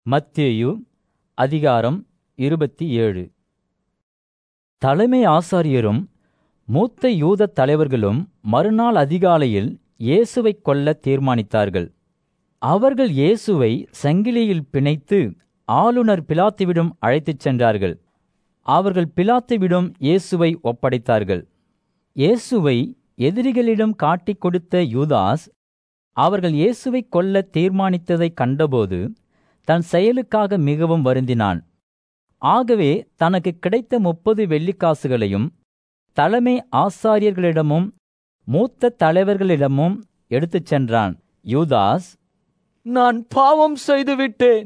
மத்தேயு அதிகாரம் இருபத்தி ஏழு தலைமை ஆசாரியரும் மூத்த யூதத் தலைவர்களும் மறுநாள் அதிகாலையில் இயேசுவைக் கொல்ல தீர்மானித்தார்கள் அவர்கள் இயேசுவை சங்கிலியில் பிணைத்து ஆளுநர் பிலாத்துவிடம் அழைத்துச் சென்றார்கள் அவர்கள் பிலாத்துவிடம் இயேசுவை ஒப்படைத்தார்கள் இயேசுவை எதிரிகளிடம் காட்டிக் கொடுத்த யூதாஸ் அவர்கள் இயேசுவை கொல்ல தீர்மானித்ததைக் கண்டபோது தன் செயலுக்காக மிகவும் வருந்தினான் ஆகவே தனக்கு கிடைத்த முப்பது வெள்ளிக்காசுகளையும் தலைமை ஆசாரியர்களிடமும் மூத்த தலைவர்களிடமும் எடுத்துச் சென்றான் யூதாஸ் நான் பாவம் செய்துவிட்டேன்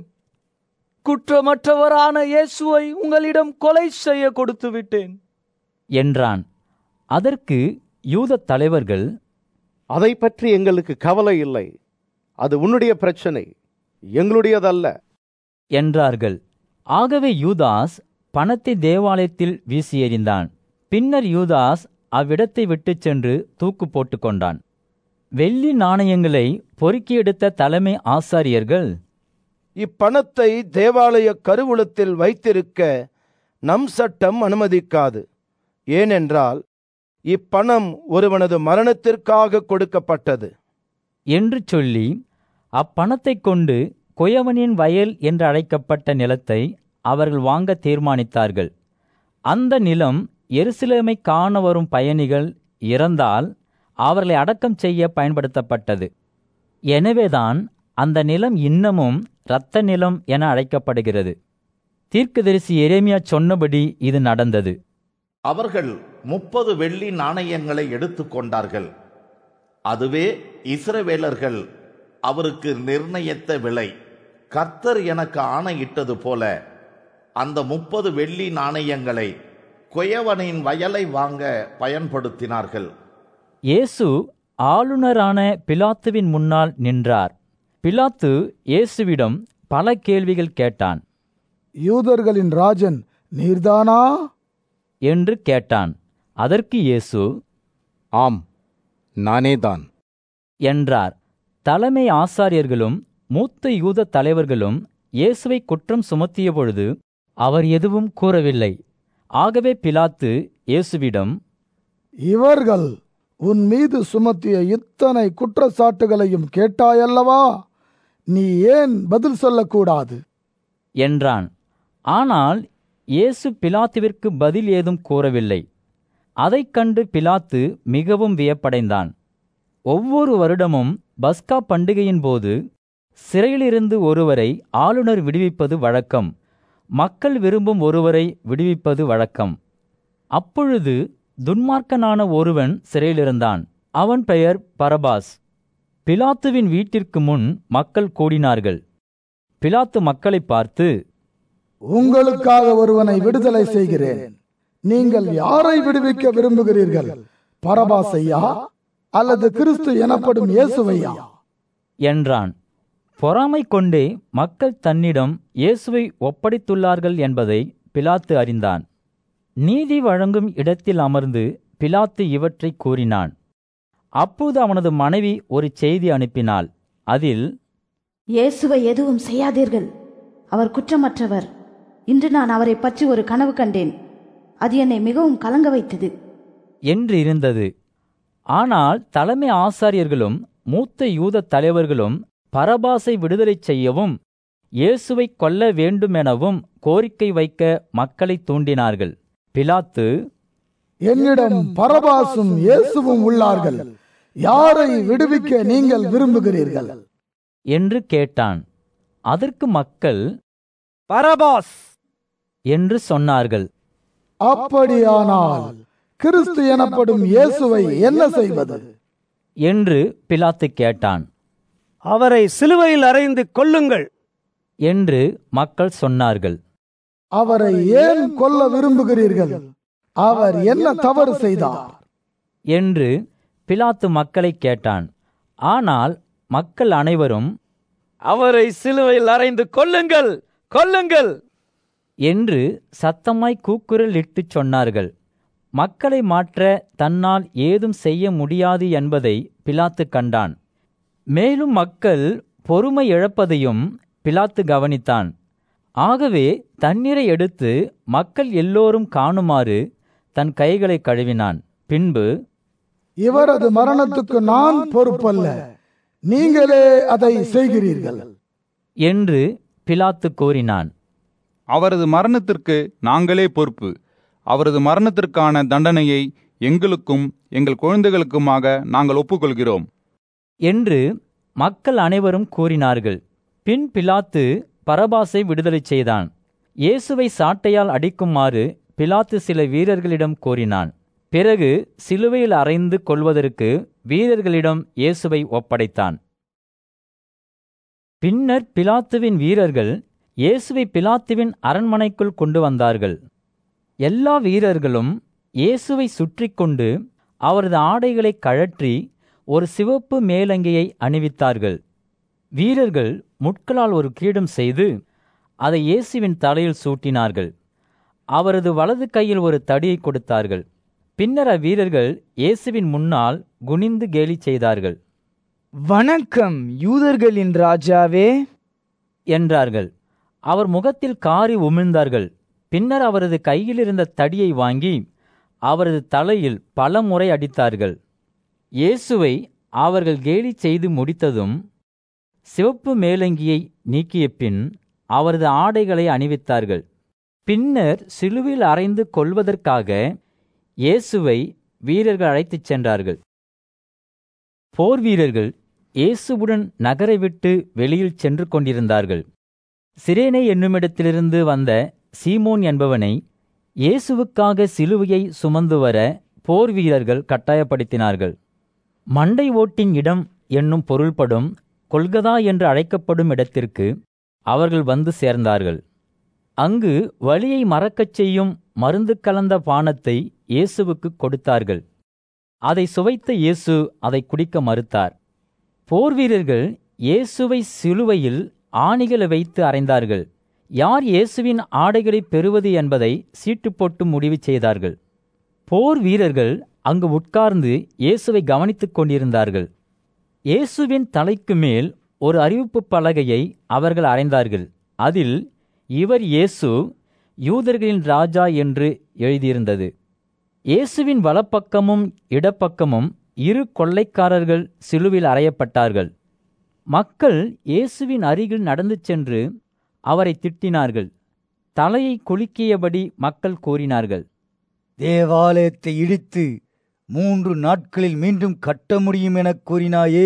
குற்றமற்றவரான இயேசுவை உங்களிடம் கொலை செய்ய கொடுத்து விட்டேன் என்றான் அதற்கு யூதத் தலைவர்கள் அதை பற்றி எங்களுக்கு கவலை இல்லை அது உன்னுடைய பிரச்சனை எங்களுடையதல்ல என்றார்கள் ஆகவே யூதாஸ் பணத்தை தேவாலயத்தில் வீசி எறிந்தான் பின்னர் யூதாஸ் அவ்விடத்தை விட்டுச் சென்று தூக்கு போட்டுக் கொண்டான் வெள்ளி நாணயங்களை பொறுக்கி எடுத்த தலைமை ஆசாரியர்கள் இப்பணத்தை தேவாலய கருவூலத்தில் வைத்திருக்க நம் சட்டம் அனுமதிக்காது ஏனென்றால் இப்பணம் ஒருவனது மரணத்திற்காக கொடுக்கப்பட்டது என்று சொல்லி அப்பணத்தைக் கொண்டு குயவனின் வயல் என்று அழைக்கப்பட்ட நிலத்தை அவர்கள் வாங்க தீர்மானித்தார்கள் அந்த நிலம் எருசலேமை காண வரும் பயணிகள் இறந்தால் அவர்களை அடக்கம் செய்ய பயன்படுத்தப்பட்டது எனவேதான் அந்த நிலம் இன்னமும் இரத்த நிலம் என அழைக்கப்படுகிறது தீர்க்கதரிசி எரேமியா சொன்னபடி இது நடந்தது அவர்கள் முப்பது வெள்ளி நாணயங்களை எடுத்துக்கொண்டார்கள் அதுவே இஸ்ரவேலர்கள் அவருக்கு நிர்ணயித்த விலை கர்த்தர் எனக்கு ஆணையிட்டது போல அந்த முப்பது வெள்ளி நாணயங்களை குயவனின் வயலை வாங்க பயன்படுத்தினார்கள் இயேசு ஆளுநரான பிலாத்துவின் முன்னால் நின்றார் பிலாத்து இயேசுவிடம் பல கேள்விகள் கேட்டான் யூதர்களின் ராஜன் நீர்தானா என்று கேட்டான் அதற்கு இயேசு ஆம் நானேதான் என்றார் தலைமை ஆசாரியர்களும் மூத்த யூத தலைவர்களும் இயேசுவை குற்றம் சுமத்திய பொழுது அவர் எதுவும் கூறவில்லை ஆகவே பிலாத்து இயேசுவிடம் இவர்கள் உன் மீது சுமத்திய இத்தனை குற்றச்சாட்டுகளையும் கேட்டாயல்லவா நீ ஏன் பதில் சொல்லக்கூடாது என்றான் ஆனால் இயேசு பிலாத்துவிற்கு பதில் ஏதும் கூறவில்லை அதைக் கண்டு பிலாத்து மிகவும் வியப்படைந்தான் ஒவ்வொரு வருடமும் பஸ்கா பண்டிகையின் போது சிறையிலிருந்து ஒருவரை ஆளுநர் விடுவிப்பது வழக்கம் மக்கள் விரும்பும் ஒருவரை விடுவிப்பது வழக்கம் அப்பொழுது துன்மார்க்கனான ஒருவன் சிறையிலிருந்தான் அவன் பெயர் பரபாஸ் பிலாத்துவின் வீட்டிற்கு முன் மக்கள் கூடினார்கள் பிலாத்து மக்களை பார்த்து உங்களுக்காக ஒருவனை விடுதலை செய்கிறேன் நீங்கள் யாரை விடுவிக்க விரும்புகிறீர்கள் பரபாசையா அல்லது கிறிஸ்து எனப்படும் இயேசுவையா என்றான் பொறாமை கொண்டே மக்கள் தன்னிடம் இயேசுவை ஒப்படைத்துள்ளார்கள் என்பதை பிலாத்து அறிந்தான் நீதி வழங்கும் இடத்தில் அமர்ந்து பிலாத்து இவற்றை கூறினான் அப்போது அவனது மனைவி ஒரு செய்தி அனுப்பினாள் அதில் இயேசுவை எதுவும் செய்யாதீர்கள் அவர் குற்றமற்றவர் இன்று நான் அவரை பற்றி ஒரு கனவு கண்டேன் அது என்னை மிகவும் கலங்க வைத்தது என்று இருந்தது ஆனால் தலைமை ஆசாரியர்களும் மூத்த யூத தலைவர்களும் பரபாசை விடுதலை செய்யவும் இயேசுவை கொல்ல வேண்டுமெனவும் கோரிக்கை வைக்க மக்களை தூண்டினார்கள் பிலாத்து என்னிடம் பரபாசும் இயேசுவும் உள்ளார்கள் யாரை விடுவிக்க நீங்கள் விரும்புகிறீர்கள் என்று கேட்டான் அதற்கு மக்கள் பரபாஸ் என்று சொன்னார்கள் அப்படியானால் கிறிஸ்து எனப்படும் இயேசுவை என்ன செய்வது என்று பிலாத்து கேட்டான் அவரை சிலுவையில் அறைந்து கொல்லுங்கள் என்று மக்கள் சொன்னார்கள் அவரை ஏன் கொல்ல விரும்புகிறீர்கள் அவர் என்ன தவறு செய்தார் என்று பிலாத்து மக்களை கேட்டான் ஆனால் மக்கள் அனைவரும் அவரை சிலுவையில் அறைந்து கொல்லுங்கள் கொல்லுங்கள் என்று சத்தமாய் கூக்குரல் இட்டுச் சொன்னார்கள் மக்களை மாற்ற தன்னால் ஏதும் செய்ய முடியாது என்பதை பிலாத்து கண்டான் மேலும் மக்கள் பொறுமை இழப்பதையும் பிலாத்து கவனித்தான் ஆகவே தண்ணீரை எடுத்து மக்கள் எல்லோரும் காணுமாறு தன் கைகளை கழுவினான் பின்பு இவரது மரணத்துக்கு நான் பொறுப்பல்ல நீங்களே அதை செய்கிறீர்கள் என்று பிலாத்து கூறினான் அவரது மரணத்திற்கு நாங்களே பொறுப்பு அவரது மரணத்திற்கான தண்டனையை எங்களுக்கும் எங்கள் குழந்தைகளுக்குமாக நாங்கள் ஒப்புக்கொள்கிறோம் என்று மக்கள் அனைவரும் கூறினார்கள் பின் பிலாத்து பரபாசை விடுதலை செய்தான் இயேசுவை சாட்டையால் அடிக்குமாறு பிலாத்து சில வீரர்களிடம் கூறினான் பிறகு சிலுவையில் அறைந்து கொள்வதற்கு வீரர்களிடம் இயேசுவை ஒப்படைத்தான் பின்னர் பிலாத்துவின் வீரர்கள் இயேசுவை பிலாத்துவின் அரண்மனைக்குள் கொண்டு வந்தார்கள் எல்லா வீரர்களும் இயேசுவை சுற்றி கொண்டு அவரது ஆடைகளை கழற்றி ஒரு சிவப்பு மேலங்கியை அணிவித்தார்கள் வீரர்கள் முட்களால் ஒரு கீடம் செய்து அதை இயேசுவின் தலையில் சூட்டினார்கள் அவரது வலது கையில் ஒரு தடியை கொடுத்தார்கள் பின்னர் அவ்வீரர்கள் இயேசுவின் முன்னால் குனிந்து கேலி செய்தார்கள் வணக்கம் யூதர்களின் ராஜாவே என்றார்கள் அவர் முகத்தில் காரி உமிழ்ந்தார்கள் பின்னர் அவரது கையில் இருந்த தடியை வாங்கி அவரது தலையில் பல முறை அடித்தார்கள் இயேசுவை அவர்கள் கேலி செய்து முடித்ததும் சிவப்பு மேலங்கியை நீக்கிய பின் அவரது ஆடைகளை அணிவித்தார்கள் பின்னர் சிலுவையில் அறைந்து கொள்வதற்காக இயேசுவை வீரர்கள் அழைத்துச் சென்றார்கள் போர் வீரர்கள் இயேசுவுடன் நகரை விட்டு வெளியில் சென்று கொண்டிருந்தார்கள் சிரேனை என்னுமிடத்திலிருந்து வந்த சீமோன் என்பவனை இயேசுவுக்காக சிலுவையை சுமந்து வர போர் வீரர்கள் கட்டாயப்படுத்தினார்கள் மண்டை ஓட்டின் இடம் என்னும் பொருள்படும் கொல்கதா என்று அழைக்கப்படும் இடத்திற்கு அவர்கள் வந்து சேர்ந்தார்கள் அங்கு வலியை மறக்கச் செய்யும் மருந்து கலந்த பானத்தை இயேசுவுக்கு கொடுத்தார்கள் அதை சுவைத்த இயேசு அதை குடிக்க மறுத்தார் போர் வீரர்கள் இயேசுவை சிலுவையில் ஆணிகளை வைத்து அறைந்தார்கள் யார் இயேசுவின் ஆடைகளை பெறுவது என்பதை சீட்டு போட்டு முடிவு செய்தார்கள் போர் வீரர்கள் அங்கு உட்கார்ந்து இயேசுவை கவனித்துக் கொண்டிருந்தார்கள் இயேசுவின் தலைக்கு மேல் ஒரு அறிவிப்பு பலகையை அவர்கள் அறைந்தார்கள் அதில் இவர் இயேசு யூதர்களின் ராஜா என்று எழுதியிருந்தது இயேசுவின் வலப்பக்கமும் இடப்பக்கமும் இரு கொள்ளைக்காரர்கள் சிலுவில் அறையப்பட்டார்கள் மக்கள் இயேசுவின் அருகில் நடந்து சென்று அவரை திட்டினார்கள் தலையை குலுக்கியபடி மக்கள் கூறினார்கள் தேவாலயத்தை இடித்து மூன்று நாட்களில் மீண்டும் கட்ட முடியும் எனக் கூறினாயே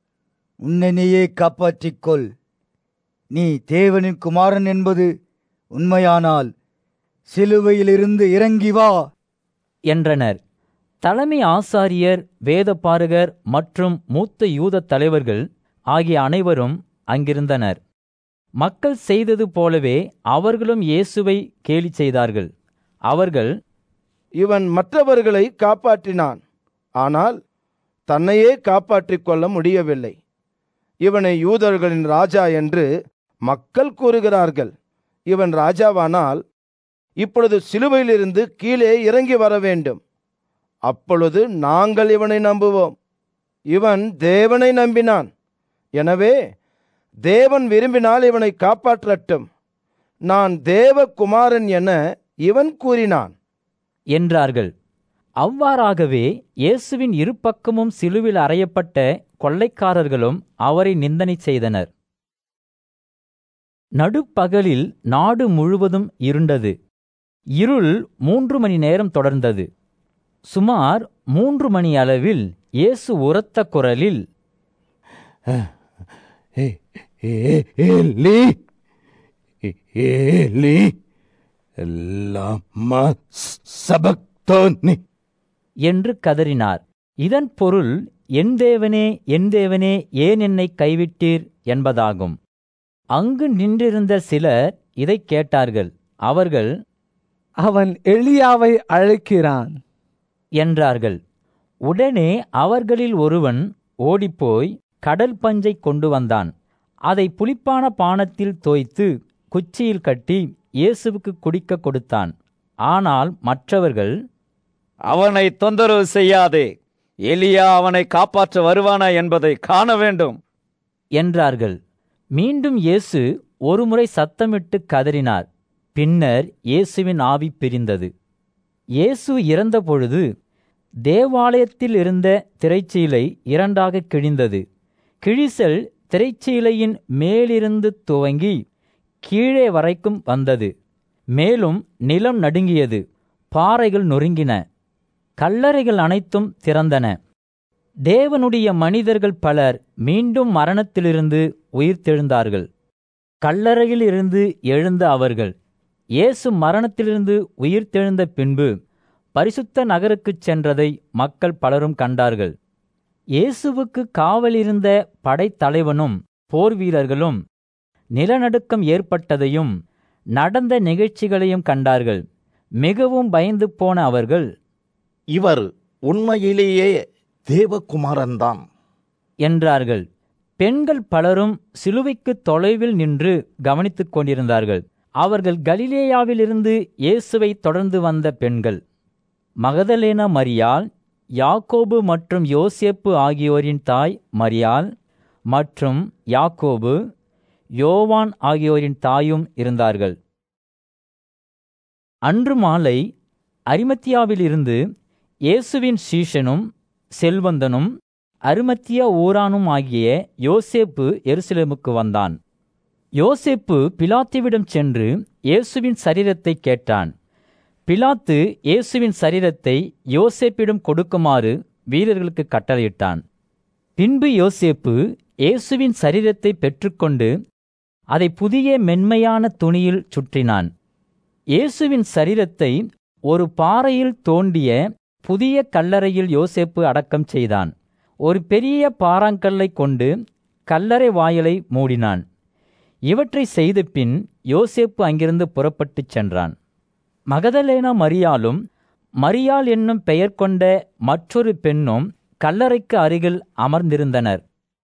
உன்னையே காப்பாற்றிக் கொள் நீ தேவனின் குமாரன் என்பது உண்மையானால் சிலுவையிலிருந்து இறங்கி வா என்றனர் தலைமை ஆசாரியர் வேதபாரகர் மற்றும் மூத்த யூத தலைவர்கள் ஆகிய அனைவரும் அங்கிருந்தனர் மக்கள் செய்தது போலவே அவர்களும் இயேசுவை கேலி செய்தார்கள் அவர்கள் இவன் மற்றவர்களை காப்பாற்றினான் ஆனால் தன்னையே காப்பாற்றிக் கொள்ள முடியவில்லை இவனை யூதர்களின் ராஜா என்று மக்கள் கூறுகிறார்கள் இவன் ராஜாவானால் இப்பொழுது சிலுவையிலிருந்து கீழே இறங்கி வர வேண்டும் அப்பொழுது நாங்கள் இவனை நம்புவோம் இவன் தேவனை நம்பினான் எனவே தேவன் விரும்பினால் இவனை காப்பாற்றட்டும் நான் தேவகுமாரன் என இவன் கூறினான் என்றார்கள் அவ்வாறாகவே இயேசுவின் இருபக்கமும் சிலுவில் அறையப்பட்ட கொள்ளைக்காரர்களும் அவரை நிந்தனை செய்தனர் நடுப்பகலில் நாடு முழுவதும் இருண்டது இருள் மூன்று மணி நேரம் தொடர்ந்தது சுமார் மூன்று மணி அளவில் இயேசு உரத்த குரலில் ஏலி ஏலி லாமா சபக்தோனி என்று கதறினார் இதன் பொருள் என் தேவனே என் தேவனே ஏன் என்னை கைவிட்டீர் என்பதாகும் அங்கு நின்றிருந்த சிலர் இதைக் கேட்டார்கள் அவர்கள் அவன் எலியாவை அழைக்கிறான் என்றார்கள் உடனே அவர்களில் ஒருவன் ஓடிப்போய் கடல் பஞ்சை கொண்டு வந்தான் அதை புளிப்பான பானத்தில் தோய்த்து குச்சியில் கட்டி இயேசுவுக்கு குடிக்க கொடுத்தான் ஆனால் மற்றவர்கள் அவனை தொந்தரவு செய்யாதே எலியா அவனை காப்பாற்ற வருவானா என்பதை காண வேண்டும் என்றார்கள் மீண்டும் இயேசு ஒருமுறை சத்தமிட்டு கதறினார் பின்னர் இயேசுவின் ஆவி பிரிந்தது இயேசு இறந்தபொழுது தேவாலயத்தில் இருந்த திரைச்சீலை இரண்டாக கிழிந்தது கிழிசல் திரைச்சீலையின் மேலிருந்து துவங்கி கீழே வரைக்கும் வந்தது மேலும் நிலம் நடுங்கியது பாறைகள் நொறுங்கின கல்லறைகள் அனைத்தும் திறந்தன தேவனுடைய மனிதர்கள் பலர் மீண்டும் மரணத்திலிருந்து உயிர்த்தெழுந்தார்கள் கல்லறையில் இருந்து எழுந்த அவர்கள் இயேசு மரணத்திலிருந்து உயிர்த்தெழுந்த பின்பு பரிசுத்த நகருக்குச் சென்றதை மக்கள் பலரும் கண்டார்கள் இயேசுவுக்கு காவலிருந்த படைத்தலைவனும் போர் வீரர்களும் நிலநடுக்கம் ஏற்பட்டதையும் நடந்த நிகழ்ச்சிகளையும் கண்டார்கள் மிகவும் பயந்து போன அவர்கள் இவர் உண்மையிலேயே தேவகுமாரன்தான் என்றார்கள் பெண்கள் பலரும் சிலுவைக்கு தொலைவில் நின்று கவனித்துக் கொண்டிருந்தார்கள் அவர்கள் கலிலேயாவிலிருந்து இயேசுவை தொடர்ந்து வந்த பெண்கள் மகதலேனா மரியாள் யாக்கோபு மற்றும் யோசேப்பு ஆகியோரின் தாய் மரியாள் மற்றும் யாக்கோபு யோவான் ஆகியோரின் தாயும் இருந்தார்கள் அன்று மாலை அரிமத்தியாவிலிருந்து இயேசுவின் சீஷனும் செல்வந்தனும் அருமத்தியா ஊரானும் ஆகிய யோசேப்பு எருசலேமுக்கு வந்தான் யோசேப்பு பிலாத்துவிடம் சென்று இயேசுவின் சரீரத்தை கேட்டான் பிலாத்து இயேசுவின் சரீரத்தை யோசேப்பிடம் கொடுக்குமாறு வீரர்களுக்கு கட்டளையிட்டான் பின்பு யோசேப்பு இயேசுவின் சரீரத்தை பெற்றுக்கொண்டு அதை புதிய மென்மையான துணியில் சுற்றினான் இயேசுவின் சரீரத்தை ஒரு பாறையில் தோண்டிய புதிய கல்லறையில் யோசேப்பு அடக்கம் செய்தான் ஒரு பெரிய பாறாங்கல்லை கொண்டு கல்லறை வாயிலை மூடினான் இவற்றை செய்த பின் யோசேப்பு அங்கிருந்து புறப்பட்டுச் சென்றான் மகதலேனா மரியாலும் மரியாள் என்னும் பெயர் கொண்ட மற்றொரு பெண்ணும் கல்லறைக்கு அருகில் அமர்ந்திருந்தனர்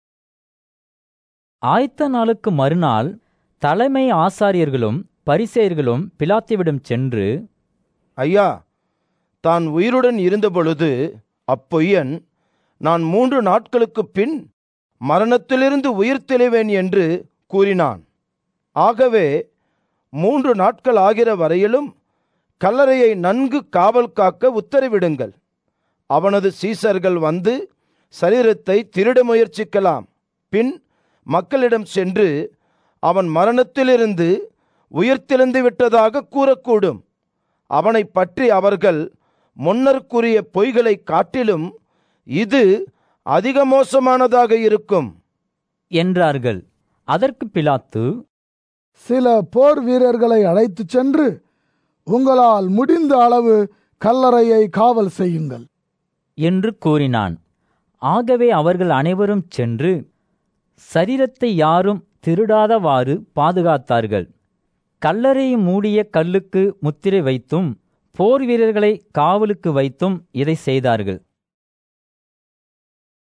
ஆயத்த நாளுக்கு மறுநாள் தலைமை ஆசாரியர்களும் பரிசேயர்களும் பிலாத்துவிடம் சென்று ஐயா தான் உயிருடன் இருந்தபொழுது அப்பொய்யன் நான் மூன்று நாட்களுக்குப் பின் மரணத்திலிருந்து உயிர் தெளிவேன் என்று கூறினான் ஆகவே மூன்று நாட்கள் ஆகிற வரையிலும் கல்லறையை நன்கு காவல் காக்க உத்தரவிடுங்கள் அவனது சீசர்கள் வந்து சரீரத்தை திருட முயற்சிக்கலாம் பின் மக்களிடம் சென்று அவன் மரணத்திலிருந்து உயிர்த்தெழுந்து விட்டதாக கூறக்கூடும் அவனை பற்றி அவர்கள் முன்னர் கூறிய பொய்களை காட்டிலும் இது அதிக மோசமானதாக இருக்கும் என்றார்கள் அதற்கு பிலாத்து சில போர் வீரர்களை அழைத்துச் சென்று உங்களால் முடிந்த அளவு கல்லறையை காவல் செய்யுங்கள் என்று கூறினான் ஆகவே அவர்கள் அனைவரும் சென்று சரீரத்தை யாரும் திருடாதவாறு பாதுகாத்தார்கள் கல்லறையை மூடிய கல்லுக்கு முத்திரை வைத்தும் போர் வீரர்களை காவலுக்கு வைத்தும் இதை செய்தார்கள்